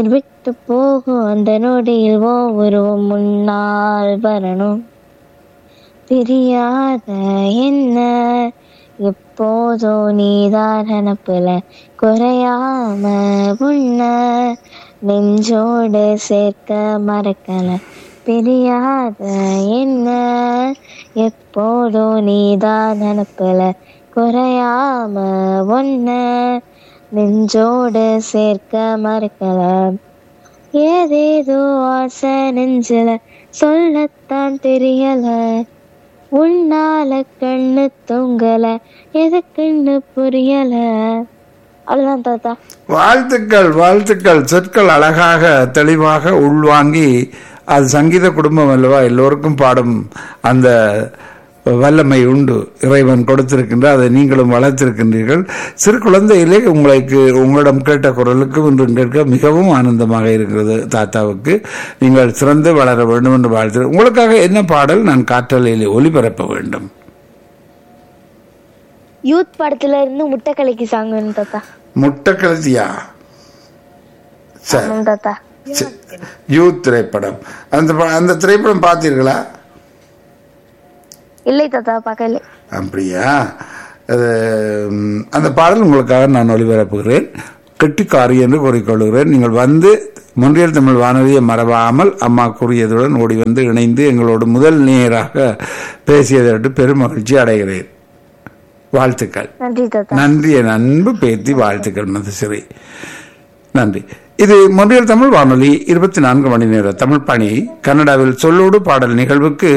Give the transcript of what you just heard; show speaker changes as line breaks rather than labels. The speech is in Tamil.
உயிர் விட்டு போகும் அந்த நொடியில் ஓ உருவம் முன்னால் வரணும் பிரியாத என்ன எப்போதோ நீதான் நினப்புல குறையாம உன்ன நெஞ்சோடு சேர்க்க மறக்கல பிரியாத என்ன எப்போதோ நீதான் நினப்புல குறையாம ஒன்ன நெஞ்சோடு சேர்க்க மறக்கல ஏதேதோ ஆசை நெஞ்சில சொல்லத்தான் தெரியல உன்னால கண்ணு தொங்கல எதுக்குன்னு புரியல அவ்வளவுதான் தாத்தா
வாழ்த்துக்கள் வாழ்த்துக்கள் சொற்கள் அழகாக தெளிவாக உள்வாங்கி அது சங்கீத குடும்பம் அல்லவா எல்லோருக்கும் பாடும் அந்த வல்லமை உண்டு இறைவன் கொடுத்திருக்கின்ற அதை நீங்களும் வளர்த்திருக்கின்றீர்கள் சிறு குழந்தையிலே உங்களுக்கு உங்களிடம் கேட்ட குரலுக்கு இன்று கேட்க மிகவும் ஆனந்தமாக இருக்கிறது தாத்தாவுக்கு நீங்கள் சிறந்து வளர வேண்டும் என்று வாழ்த்து உங்களுக்காக என்ன பாடல் நான் காற்றலையிலே ஒளிபரப்ப வேண்டும்
யூத் படத்துல இருந்து முட்டை கலக்கி சாங் வேணும் தாத்தா
முட்டை கலத்தியா சரி
ஆமாம் தாத்தா
சரி. யூத் திரைப்படம் அந்த ப- அந்த திரைப்படம் பார்த்தீர்களா
இல்லை தாத்தா பார்க்கல
அப்படியா அது, ம், அந்த பாடல் உங்களுக்காக நான் ஒளிபரப்புகிறேன் கெட்டிக்காரி என்று கூறிக்கொள்கிறேன் நீங்கள் வந்து முன்றியல் தமிழ் வானொலியை மறவாமல் அம்மா கூறியதுடன் ஓடி வந்து இணைந்து எங்களோடு முதல் நேராக பேசியதற்கு பெரும் மகிழ்ச்சி அடைகிறேன் வாழ்த்துக்கள்
நன்றி தாத்தா
நன்றி என் அன்பு பேத்தி வாழ்த்துக்கள் மதுசிறி நன்றி இது மொழியல் தமிழ் வானொலி இருபத்தி நான்கு மணி நேர தமிழ் பணி கனடாவில் சொல்லோடு பாடல் நிகழ்வுக்கு